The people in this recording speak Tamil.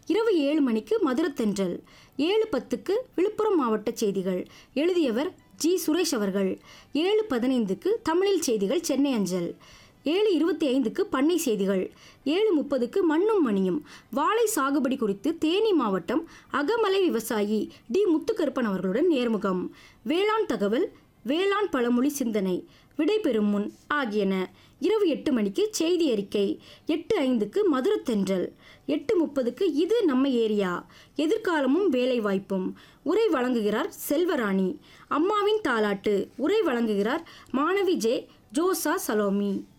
இரவு ஏழு மணிக்கு மதுரத்தென்றல் ஏழு பத்துக்கு விழுப்புரம் மாவட்ட செய்திகள் எழுதியவர் ஜி சுரேஷ் அவர்கள் ஏழு பதினைந்துக்கு தமிழில் செய்திகள் சென்னை அஞ்சல் ஏழு இருபத்தி ஐந்துக்கு பண்ணை செய்திகள் ஏழு முப்பதுக்கு மண்ணும் மணியும் வாழை சாகுபடி குறித்து தேனி மாவட்டம் அகமலை விவசாயி டி முத்துக்கருப்பன் அவர்களுடன் நேர்முகம் வேளாண் தகவல் வேளாண் பழமொழி சிந்தனை விடைபெறும் முன் ஆகியன இரவு எட்டு மணிக்கு செய்தி அறிக்கை எட்டு ஐந்துக்கு மதுரத்தென்றல் எட்டு முப்பதுக்கு இது நம்ம ஏரியா எதிர்காலமும் வேலைவாய்ப்பும் உரை வழங்குகிறார் செல்வராணி அம்மாவின் தாலாட்டு உரை வழங்குகிறார் மாணவி ஜே ஜோசா சலோமி